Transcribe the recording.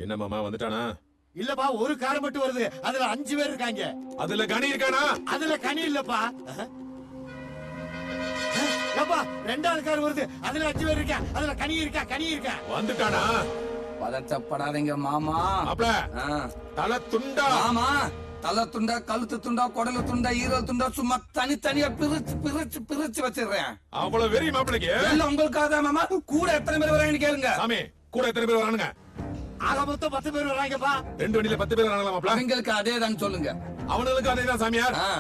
என்ன மாமா வந்துட்டானா இல்லப்பா ஒரு கார் மட்டும் வருது அதுல அஞ்சு பேர் இருக்காங்க அதுல கனி இருக்கானா அதுல கனி இல்லப்பா ஏப்பா ரெண்டாவது கார் வருது அதுல அஞ்சு பேர் இருக்கா அதுல கனி இருக்கா கனி இருக்கா வந்துட்டானா பதட்டப்படாதீங்க மாமா மாப்ள ஆ. தலை துண்டா மாமா தலை துண்டா கழுத்து துண்டா குடல துண்டா ஈரல் துண்டா சும்மா தனித்தனியா பிரிச்சு பிரிச்சு பிரிச்சு வச்சிடுறேன் அவ்வளவு வெறி மாப்பிளைக்கு எல்லாம் உங்களுக்காக தான் மாமா கூட எத்தனை பேர் வராங்கன்னு கேளுங்க சாமி கூட எத்தனை பேர் வரானுங்க ஆக மொத்தம் பத்து பேர் வராங்கப்பா ரெண்டு வண்டியில பத்து பேர் வராங்களா மாப்ள அவங்களுக்கு அதே தான் சொல்லுங்க அவனுங்களுக்கு அதேதான் சாமியார் ஆ.